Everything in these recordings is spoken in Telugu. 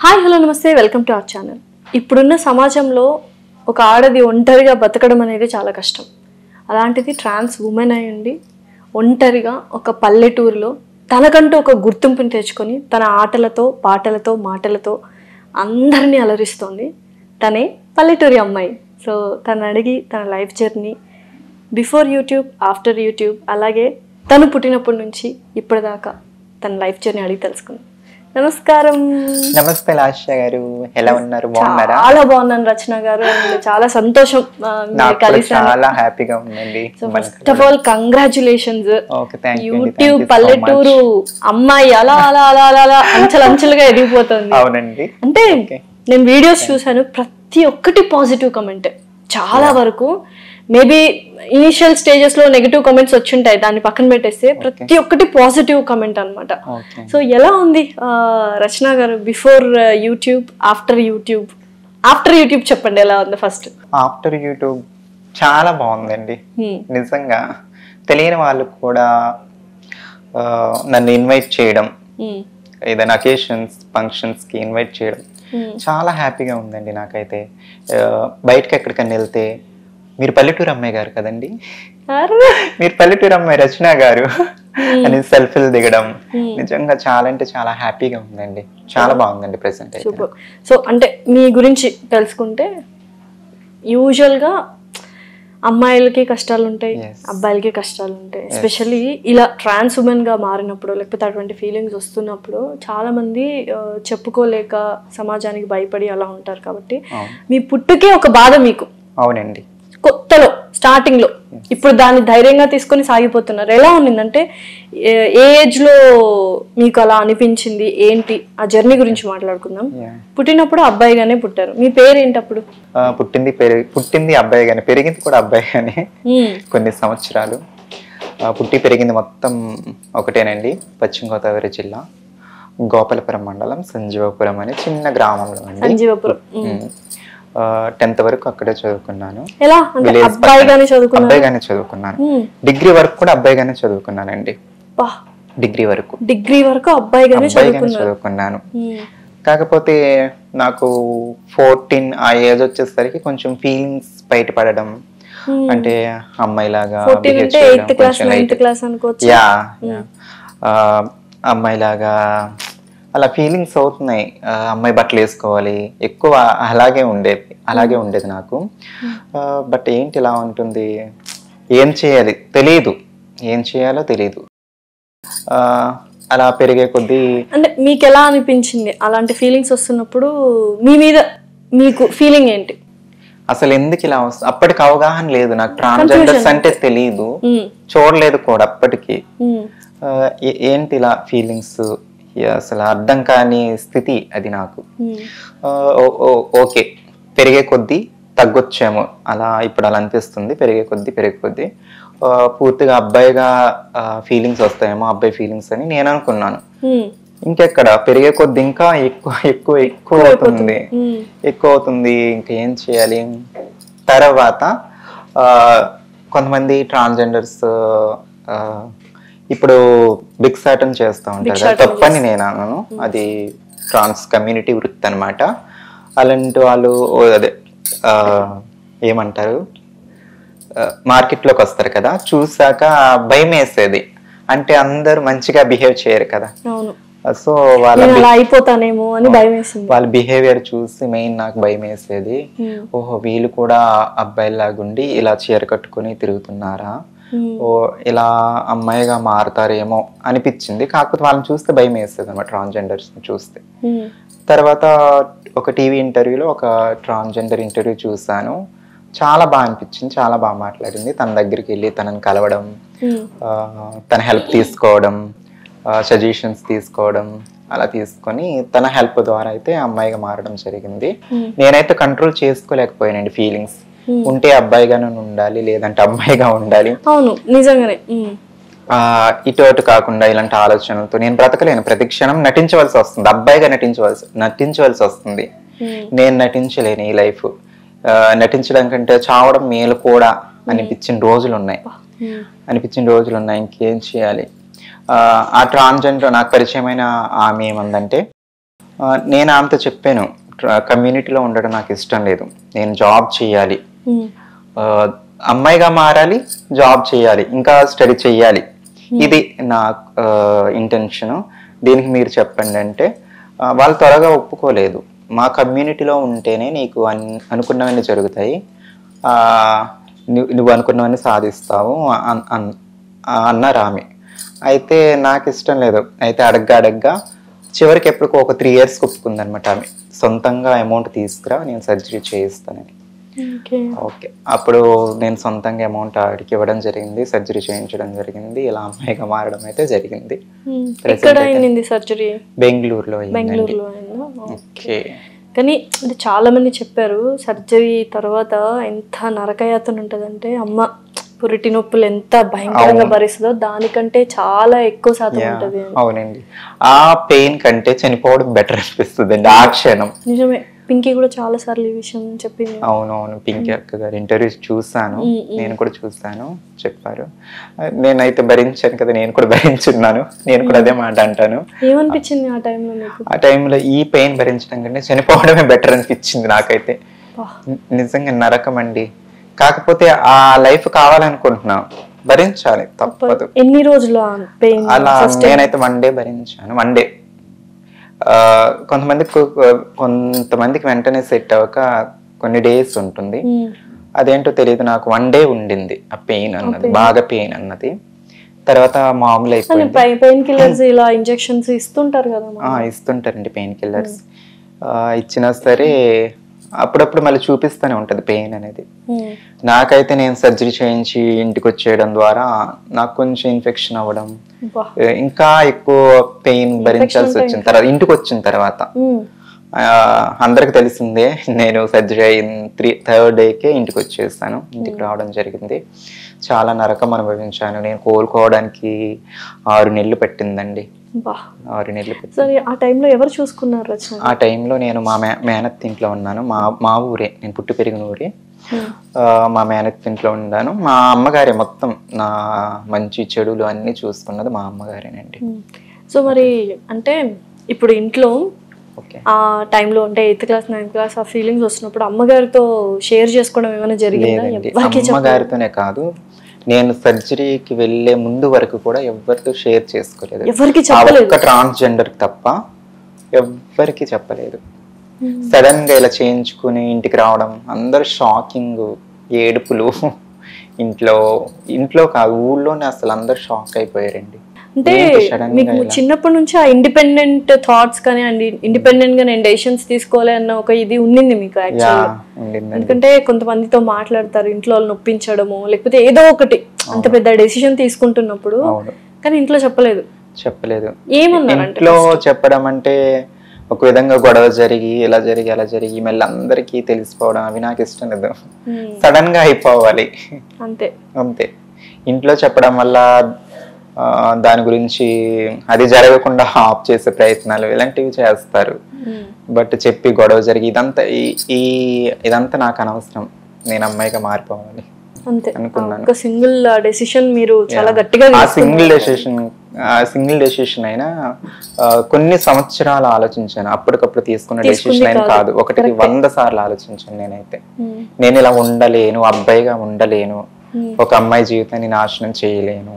హాయ్ హలో నమస్తే వెల్కమ్ టు అవర్ ఛానల్ ఇప్పుడున్న సమాజంలో ఒక ఆడది ఒంటరిగా బతకడం అనేది చాలా కష్టం అలాంటిది ట్రాన్స్ ఉమెన్ అయి ఉండి ఒంటరిగా ఒక పల్లెటూరులో తనకంటూ ఒక గుర్తింపుని తెచ్చుకొని తన ఆటలతో పాటలతో మాటలతో అందరినీ అలరిస్తోంది తనే పల్లెటూరి అమ్మాయి సో తను అడిగి తన life journey before YouTube after YouTube అలాగే తను పుట్టినప్పటి నుంచి ఇప్పటిదాకా తన లైఫ్ జర్నీ అడిగి తెలుసుకుందాం నమస్కారం నమస్తే లాస్య గారు ఎలా ఉన్నారు బాగున్నారా చాలా బాగున్నాను రచన గారు and చాలా సంతోషం ఆ, మీరు నాకు కూడా కలిసాను చాలా హ్యాపీగా ఉందండి so first of all congratulations okay thank you YouTube పల్లెటూరు అమ్మాయి అలా అలా అలా అలా అలా అంచెలు అంచెలుగా ఎదిగిపోతుంది అవునండి అంటే నేను వీడియోస్ చూసాను ప్రతి ఒక్కటి పాజిటివ్ కమెంట్ చాలా వరకు మేబీ ఇనిషియల్ స్టేజెస్ లో నెగిటివ్ కమెంట్స్ వచ్చుంటాయి దాన్ని పక్కన పెట్టేస్తే ప్రతి ఒక్కటి పాజిటివ్ కమెంట్ అన్నమాట ఓకే సో ఎలా ఉంది ఆ, Rachana garu before YouTube after YouTube after YouTube చెప్పండి ఎలా ఉంది ఫస్ట్ ఆఫ్టర్ యూట్యూబ్ చాలా బాగుందండి నిజంగా తెలియని వాళ్ళు కూడా ఆ, నన్ను ఇన్వైట్ చేయడం ఏదైనా అకేషన్స్ ఫంక్షన్స్కి ఇన్వైట్ చేయడం చాలా హ్యాపీగా ఉందండి నాకైతే ఆ, బయటకి ఎక్కడికైనా వెళ్తే మీరు పల్లెటూరు అమ్మాయి గారు కదండి మీరు పల్లెటూరు అమ్మాయి రచన గారు అని సెల్ఫీలు దిగడం నిజంగా చాలా అంటే చాలా హ్యాపీగా ఉందండి చాలా బాగుందండి ప్రెసెంట్ అయితే సూపర్ సో అంటే మీ గురించి తెలుసుకుంటే యూజువల్గా అమ్మాయిలకి కష్టాలు ఉంటాయి Yes. అబ్బాయిలకి కష్టాలు ఉంటాయి ఎస్పెషల్లీ ఇలా ట్రాన్స్ ఉమెన్ గా మారినప్పుడు లేకపోతే అటువంటి ఫీలింగ్స్ వస్తున్నప్పుడు చాలా మంది ఆ, చెప్పుకోలేక సమాజానికి భయపడి అలా ఉంటారు కాబట్టి అవును. మీ పుట్టుకే ఒక బాధ మీకు అవునండి కొత్తలో స్టార్టింగ్ లో ఇప్పుడు దాన్ని ధైర్యంగా తీసుకొని సాగిపోతున్నారు ఎలా ఉన్నిందంటే ఏ- ఏ ఏజ్ లో మీకు అలా అనిపించింది ఏంటి ఆ జర్నీ గురించి మాట్లాడుకుందాం Yeah. పుట్టినప్పుడు అబ్బాయిగానే పుట్టారు మీ పేరు ఏంటి అప్పుడు ఆ, పుట్టింది పెరిగి పుట్టింది అబ్బాయి గాని పెరిగింది కూడా అబ్బాయి గాని మ్మ్. కొన్ని సంవత్సరాలు ఆ, పుట్టి పెరిగింది మొత్తం ఒకటేనండి పశ్చిమ గోదావరి జిల్లా గోపాలపురం మండలం సంజీవపురం అనే చిన్న గ్రామంలో అండి సంజీవపురం మ్మ్. టెన్త్ వరకు అక్కడే చదువుకున్నాను ఎలా అంటే Village అబ్బాయిగానే చదువుకున్నారు అబ్బాయిగానే చదువుకున్నాను మ్మ్. డిగ్రీ వరకు కూడా అబ్బాయిగానే చదువుకున్నానండి బా, డిగ్రీ వరకు డిగ్రీ వరకు అబ్బాయిగానే అబ్బాయిగానే చదువుకున్నారు చదువుకున్నాను మ్మ్. కాకపోతే నాకు ఫోర్టీన్ ఆ ఏజ్ వచ్చేసరికి కొంచెం ఫీలింగ్స్ బయటపడడం Hmm. అంటే అమ్మాయిలాగా ఫోర్టీన్ behave అంటే చేయడం, ఎయిత్ క్లాస్ కొంచెం నైన్త్ light- క్లాస్ అనుకోవచ్చు యా యా. ఆ, అమ్మాయిలాగా అలా ఫీలింగ్స్ అవుతున్నాయి ఆ, అమ్మాయి బట్టలు వేసుకోవాలి ఎక్కువ అలాగే ఉండేది అలాగే ఉండేది నాకు బట్ ఏంటి ఇలా ఉంటుంది ఏం చేయాలి తెలియదు ఏం చేయాలో తెలియదు ఆ, అలా పెరిగే కొద్దీ అంటే మీకు ఎలా అనిపించింది అలాంటి ఫీలింగ్స్ వస్తున్నప్పుడు మీ మీద మీకు ఫీలింగ్ ఏంటి అసలు ఎందుకు ఇలా వస్తుంది అప్పటికి అవగాహన లేదు నాకు ట్రాన్స్జెండర్స్ అంటే తెలియదు మ్మ్. చూడలేదు కూడా అప్పటికి మ్మ్. ఆ, ఏ- ఏంటి ఇలా ఫీలింగ్స్ అసలు అర్థం కాని స్థితి అది నాకు మ్మ్. ఆ, ఓ- ఓ- ఓకే పెరిగే కొద్దీ తగ్గొచ్చేమో అలా ఇప్పుడు అలా అనిపిస్తుంది పెరిగే కొద్దీ పెరిగే కొద్దీ ఆ, పూర్తిగా అబ్బాయిగా ఫీలింగ్స్ వస్తాయేమో అబ్బాయి ఫీలింగ్స్ అని నేను అనుకున్నాను మ్మ్. ఇంకెక్కడ పెరిగే కొద్దీ ఇంకా ఎక్కువ ఎక్కువ ఎక్కువ అవుతుంది మ్మ్. ఎక్కువ అవుతుంది ఇంకా ఏం చేయాలి తర్వాత ఆ, కొంతమంది ట్రాన్స్జెండర్స్ ఇప్పుడు బిగ్ సాటన్ చేస్తూ ఉంటారు కదా, తప్పని నేను అనను అది ట్రాన్స్ కమ్యూనిటీ వృత్తి అనమాట అలాంటి వాళ్ళు ఓ అదే ఆ, ఏమంటారు మార్కెట్లోకి వస్తారు కదా చూసాక భయం వేసేది అంటే అందరూ మంచిగా బిహేవ్ చేయరు కదా అవును సో వాళ్ళ నేను అలా అయిపోతానేమో అని భయం వేసింది వాళ్ళ బిహేవియర్ చూసి మెయిన్ నాకు భయం వేసేది మ్మ్. ఓహో వీళ్ళు కూడా అబ్బాయిలాగుండి ఇలా చీర కట్టుకుని తిరుగుతున్నారా మ్మ్. ఓ ఇలా అమ్మాయిగా మారుతారేమో అనిపించింది కాకపోతే వాళ్ళని చూస్తే భయం వేసేది అనమాట ట్రాన్స్జెండర్స్ చూస్తే మ్మ్. తర్వాత ఒక టీవీ ఇంటర్వ్యూలో ఒక ట్రాన్స్జెండర్ ఇంటర్వ్యూ చూసాను చాలా బాగా అనిపించింది చాలా బాగా మాట్లాడింది తన దగ్గరికి వెళ్ళి తనని కలవడం మ్మ్. ఆ, తన హెల్ప్ తీసుకోవడం సజెషన్స్ తీసుకోవడం అలా తీసుకొని తన హెల్ప్ ద్వారా అయితే అమ్మాయిగా మారడం జరిగింది Hmm. నేనైతే కంట్రోల్ చేసుకోలేకపోయానండి ఫీలింగ్స్ Hmm. ఉంటే అబ్బాయిగానే ఉండాలి లేదంటే అమ్మాయిగా ఉండాలి అవును నిజంగానే మ్మ్. ఆ, ఇటు అటు కాకుండా ఇలాంటి ఆలోచనలతో నేను బ్రతకలేను ప్రతి క్షణం నటించవలసి వస్తుంది అబ్బాయిగా నటించవలసి నటించవలసి వస్తుంది మ్మ్. నేను నటించలేను ఈ లైఫ్ నటించడం కంటే చావడం మేలు కూడా అనిపించిన రోజులు ఉన్నాయి మ్మ్. అనిపించిన రోజులు ఉన్నాయి ఇంకేం చేయాలి ఆ, ఆ ట్రాన్స్జెండర్ నాకు పరిచయమైన ఆమె ఏమందంటే ఆ, నేను ఆమెతో చెప్పాను కమ్యూనిటీలో ఉండడం నాకు ఇష్టం లేదు నేను జాబ్ చేయాలి ఉమ్, ఆ, అమ్మాయిగా మారాలి జాబ్ చేయాలి ఇంకా స్టడీ చేయాలి ఇది నా ఇంటెన్షన్ దీనికి మీరు చెప్పండి అంటే ఆ, వాళ్ళు త్వరగా ఒప్పుకోలేదు మా కమ్యూనిటీలో ఉంటేనే నీకు అన్ అనుకున్నవన్నీ జరుగుతాయి ఆ, నువ్వు నువ్వు అనుకున్నవన్నీ సాధిస్తావు అన్- అన్- అన్నారు ఆమె అయితే నాకు ఇష్టం లేదు అయితే అడగ్గా అడగ్గా చివరికి ఎప్పటికో ఒక త్రీ ఇయర్స్ ఒప్పుకుందనమాట ఆమె సొంతంగా అమౌంట్ తీసుకురా నేను సర్జరీ చేయిస్తానని ఓకే ఓకే అప్పుడు నేను సొంతంగా అమౌంట్ ఆడికి ఇవ్వడం జరిగింది సర్జరీ చేయించడం జరిగింది ఇలా అమ్మాయిగా మారడం అయితే జరిగింది ఉమ్, ఎక్కడ అయింది సర్జరీ బెంగళూరులో అయిందండి బెంగళూరులో అయిందా ఓకే కానీ అంటే చాలా మంది చెప్పారు సర్జరీ తర్వాత ఎంత నరకయాతన ఉంటుందంటే అమ్మ పురిటి నొప్పులు ఎంత భయంకరంగా భరిస్తుందో దానికంటే చాలా ఎక్కువ శాతం ఉంటుంది అని. అవునండి ఆ పెయిన్ కంటే చనిపోవడం బెటర్ అనిపిస్తుంది అండి ఆ క్షణం నిజమే పింకీ కూడా చాలా సార్లు ఈ విషయం చెప్పింది అవునవును పింకీ అక్క గారి ఇంటర్వ్యూ చూసాను నేను కూడా చూసాను చెప్పారు నేనైతే భరించాను కదా నేను కూడా భరించున్నాను నేను కూడా అదే మాట అంటాను ఏమనిపించింది ఆ టైంలో మీకు ఆ టైంలో ఈ పెయిన్ భరించడం కంటే చనిపోవడమే బెటర్ అనిపించింది నాకైతే బా. ని- నిజంగా నరకం అండి కాకపోతే ఆ లైఫ్ కావాలనుకుంటున్నా భరించాలి తప్పదు ఎన్ని రోజులు పెయిన్ అలా నేనైతే వన్ డే భరించాను వన్ డే కొంతమందికి కొంతమందికి వెంటనే సెట్ అవ్వక కొన్ని డేస్ ఉంటుంది అదేంటో తెలియదు నాకు వన్ డే ఉండింది ఆ పెయిన్ అన్నది బాగా పెయిన్ అన్నది తర్వాత మామూలు అయిపోయింది పెయిన్ కిల్లర్స్ ఇలా ఇంజెక్షన్స్ ఇస్తుంటారు కదా మన- ఆ, ఇస్తుంటారండి పెయిన్ కిల్లర్స్ ఇచ్చినా సరే అప్పుడప్పుడు మళ్ళీ చూపిస్తూనే ఉంటది పెయిన్ అనేది ఉమ్, నాకైతే నేను సర్జరీ చేయించి ఇంటికి వచ్చేయడం ద్వారా నాకు కొంచెం ఇన్ఫెక్షన్ అవ్వడం బా. ఏ, ఇంకా ఎక్కువ పెయిన్ భరించాల్సి వచ్చిన తర్వాత ఇంటికి వచ్చిన తర్వాత ఉమ్, ఆ, అందరికి తెలిసిందే నేను సర్జరీ అయిన త్రీ థర్డ్ డేకే ఇంటికి వచ్చేసాను ఇంటికి రావడం జరిగింది చాలా నరకం అనుభవించాను నేను కోలుకోవడానికి ఆరు నెలలు పట్టిందండి బా ఆరు నెలలు పట్టింది సరే ఆ టైంలో ఎవరు చూసుకున్నారు రచన ఆ టైంలో నేను మా మే మేనత్ ఇంట్లో ఉన్నాను మా మా ఊరే నేను పుట్టి పెరిగిన ఊరే ఉమ్, ఆ, మా మేనత్ ఇంట్లో ఉన్నాను మా అమ్మగారే మొత్తం నా మంచి చెడులు అన్నీ చూసుకున్నది మా అమ్మగారేనండి ఉమ్. సో మరి అంటే ఇప్పుడు ఇంట్లో ఓకే ఆ టైంలో అంటే ఎయిత్ క్లాస్ నైన్త్ క్లాస్ ఆ ఫీలింగ్స్ వస్తున్నప్పుడు అమ్మగారితో షేర్ చేసుకోవడం ఏమైనా జరిగిందా లేదండి ఎవరికి అమ్మగారితోనే కాదు నేను సర్జరీకి వెళ్ళే ముందు వరకు కూడా ఎవరితో షేర్ చేసుకోలేదు ఎవరికి ఆ చెప్పలేదు ఒక్క ట్రాన్స్జెండర్ తప్ప ఎవ్వరికి చెప్పలేదు సడన్ గా ఇలా చేయించుకుని ఇంటికి రావడం అందరు షాకింగ్ ఏడుపులు ఇంట్లో ఇంట్లో కాదు ఊళ్ళోనే అసలు అందరు షాక్ అయిపోయారండి అంటే ఏంటి sudden గా మీకు ఇలా? చిన్నప్పటి నుంచి ఆ ఇండిపెండెంట్ థాట్స్ కానీ అండి ఇండిపెండెంట్ గా నేను డెసిషన్స్ తీసుకోవాలి అన్న ఒక ఇది ఉండింది మీకు యా యాక్చువల్ ఉండిందండి ఎందుకంటే కొంతమందితో మాట్లాడతారు ఇంట్లో వాళ్ళని నొప్పించడము లేకపోతే ఏదో ఒకటి అంత పెద్ద డెసిషన్ తీసుకుంటున్నప్పుడు అవును కానీ ఇంట్లో చెప్పలేదు చెప్పలేదు ఏమన్నారంటే ఇంట్లో చెప్పడం అంటే ఒక విధంగా గొడవ జరిగి ఇలా జరిగి అలా జరిగి మళ్ళీ అందరికీ తెలిసిపోవడం అవి నాకు ఇష్టం లేదు ఉమ్, సడన్ గా అయిపోవాలి అంతే అంతే ఇంట్లో చెప్పడం వల్ల ఆ, దాని గురించి అది జరగకుండా ఆఫ్ చేసే ప్రయత్నాలు ఇలాంటివి చేస్తారు ఉమ్, బట్ చెప్పి గొడవ జరిగి ఇదంతా ఈ- ఈ ఇదంతా నాకు అనవసరం నేను అమ్మాయిగా మారిపోవాలి అంతే అనుకున్నాను. ఒక సింగిల్ డెసిషన్ మీరు చాలా గట్టిగా ఆ తీసుకున్నారు. సింగిల్ డెసిషన్ ఆ సింగిల్ డెసిషన్ అయినా ఆ, కొన్ని సంవత్సరాలు ఆలోచించాను అప్పటికప్పుడు తీసుకున్న డెసిషన్ అయినా కాదు ఒకటికి వంద సార్లు ఆలోచించాను నేనైతే ఉమ్, నేను ఇలా ఉండలేను అబ్బాయిగా ఉండలేను Hmm. ఒక అమ్మాయి జీవితాన్ని నాశనం చేయలేను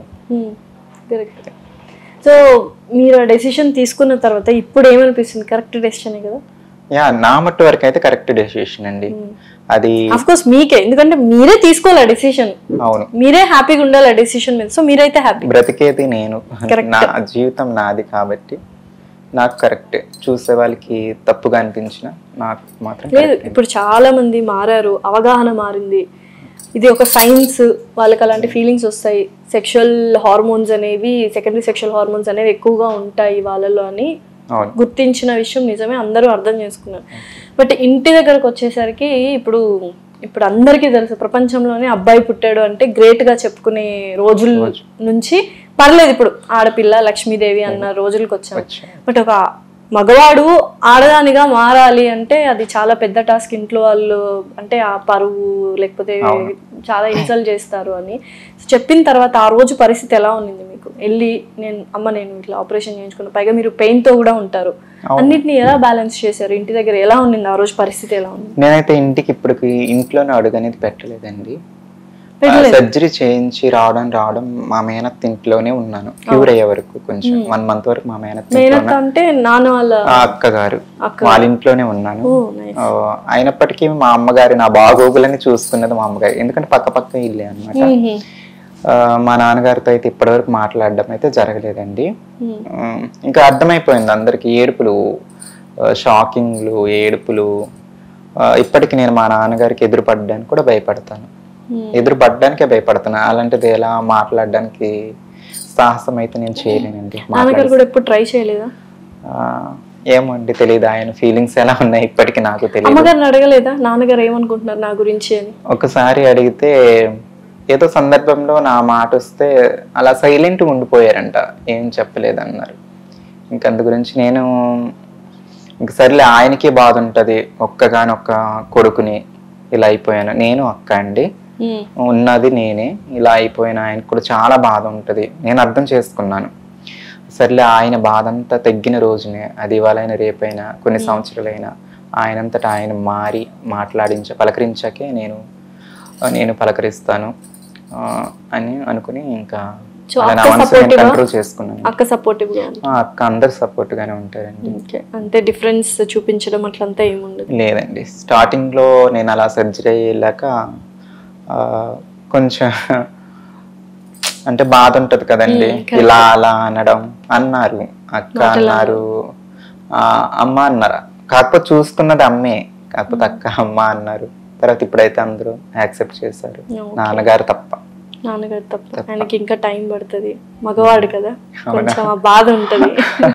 కరెక్ట్ సో మీరు ఆ డెసిషన్ తీసుకున్న తర్వాత ఇప్పుడు ఏమనిపిస్తుంది కరెక్ట్ డెసిషన్ కదా యా నా మట్టు వరకు అయితే కరెక్ట్ డెసిషన్ అండి అది అఫ్ కోర్స్ మీకే ఎందుకంటే మీరే తీసుకోవాలి ఆ డెసిషన్ అవును మీరే హ్యాపీగా ఉండాలి ఆ డెసిషన్ మీద సో మీరైతే హ్యాపీ బ్రతికేది నేను నా జీవితం నాది కాబట్టి నాకు కరెక్ట్ చూసే వాళ్ళకి తప్పుగా అనిపించిన నాకు మాత్రం లేదు ఇప్పుడు చాలా మంది మారారు అవగాహన మారింది ఇది ఒక సైన్స్ వాళ్ళకి అలాంటి ఫీలింగ్స్ వస్తాయి సెక్షువల్ హార్మోన్స్ అనేవి సెకండరీ సెక్షువల్ హార్మోన్స్ అనేవి ఎక్కువగా ఉంటాయి వాళ్ళలో అని అవును గుర్తించిన విషయం నిజమే అందరూ అర్థం చేసుకున్నారు బట్ ఇంటి దగ్గరకు వచ్చేసరికి ఇప్పుడు ఇప్పుడు అందరికీ తెలుసు ప్రపంచంలోనే అబ్బాయి పుట్టాడు అంటే గ్రేట్ గా చెప్పుకునే రోజుల నుంచి పర్లేదు ఇప్పుడు ఆడపిల్ల లక్ష్మీదేవి అన్న రోజులకు వచ్చాం వచ్చాను. బట్ ఒక మగవాడు ఆడదానిగా మారాలి అంటే అది చాలా పెద్ద టాస్క్ ఇంట్లో వాళ్ళు అంటే ఆ పరువు లేకపోతే చాలా ఇన్సల్ట్ చేస్తారు అని చెప్పిన తర్వాత ఆ రోజు పరిస్థితి ఎలా ఉన్నింది మీకు మీకు వెళ్ళి నేను అమ్మ నేను ఇట్లా ఆపరేషన్ చేయించుకున్నా పైగా మీరు pain తో కూడా ఉంటారు అవును. అన్నిటిని ఎలా బ్యాలెన్స్ చేశారు ఇంటి దగ్గర ఎలా ఉండింది ఆ రోజు పరిస్థితి ఎలా ఉంది నేనైతే ఇంటికి ఇప్పటికి ఇంట్లోనే అడుగు అనేది పెట్టలేదండి పెట్టలేదు. సర్జరీ చేయించి రావడం రావడం మా మేనత్ ఇంట్లోనే ఉన్నాను క్యూర్ అయ్యే వరకు కొంచెం వన్ మంత్ వరకు మా మేనత్ ఇంట్లో మేనత్త అంటే నాన్న వాళ్ళ ఆ అక్క గారు అక్క. వాళ్ళ ఇంట్లోనే ఉన్నాను ఓ నైస్ ఆ, అయినప్పటికీ మా అమ్మగారి నా బాగోగులని చూసుకున్నది మా అమ్మగారు ఎందుకంటే పక్క పక్క ఇల్లే అనమాట మా నాన్నగారితో అయితే ఇప్పటివరకు మాట్లాడడం అయితే జరగలేదండి ఆ, ఇంకా అర్థమైపోయింది అందరికి ఏడుపులు ఆ, షాకింగ్లు ఏడుపులు ఆ, ఇప్పటికి నేను మా నాన్నగారికి ఎదురుపడడానికి కూడా భయపడతాను ఎదురుపడడానికే భయపడతాను అలాంటిది ఎలా మాట్లాడడానికి సాహసం అయితే నేను చేయలేనండి నాన్నగారు కూడా ఎప్పుడు ట్రై చేయలేదా ఆ, ఏమో అండి తెలియదు ఆయన ఫీలింగ్స్ ఎలా ఉన్నాయి ఇప్పటికి నాకు తెలియదు అమ్మగారిని అడగలేదా నాన్నగారు ఏమనుకుంటున్నారు నా గురించి అని ఒకసారి అడిగితే ఏదో సందర్భంలో నా మాట వస్తే అలా సైలెంట్ ఉండిపోయారంట ఏం చెప్పలేదు అన్నారు ఇంక అందు గురించి నేను ఇంక సర్లే ఆయనకి బాధ ఉంటుంది ఒక్కగానొక్క కొడుకుని ఇలా అయిపోయాను నేను అక్క అండి ఉమ్, ఉన్నది నేనే ఇలా అయిపోయిన ఆయనకు కూడా చాలా బాధ ఉంటుంది నేను అర్థం చేసుకున్నాను సర్లే ఆయన బాధ అంతా తగ్గిన రోజునే అది ఇవాళైనా రేపైనా కొన్ని సంవత్సరాలైనా ఆయనంతటా ఆయన మారి మాట్లాడించ పలకరించాకే నేను నేను పలకరిస్తాను ఆ, అని అనుకుని ఇంకా So, అలా నా అక్క మనసుని supportive ఆ? కంట్రోల్ చేసుకున్నాను అక్క సపోర్టివ్ గా ఉంది ఆ, అక్క అందరు సపోర్ట్ గానే ఉంటారండి ఓకే అంటే డిఫరెన్స్ చూపించడం అట్లంతా ఏముండదు లేదండి స్టార్టింగ్ లో నేను అలా సర్జరీ అయ్యాక ఆ, కొంచెం అంటే బాధ ఉంటది కదండి ఇలా అలా అనడం అన్నారు అక్క అన్నారు ఆ, అమ్మ అన్నారు కాకపోతే చూసుకున్నది అమ్మే కాకపోతే అక్క అమ్మ అన్నారు తర్వాత ఇప్పుడైతే అందరూ యాక్సెప్ట్ చేశారు Okay. నాన్నగారు తప్ప నాన్నగారు తప్ప ఆయనకి ఇంకా టైం పడుతుంది మగవాడు కదా కొంచెం ఆ బాధ ఉంటది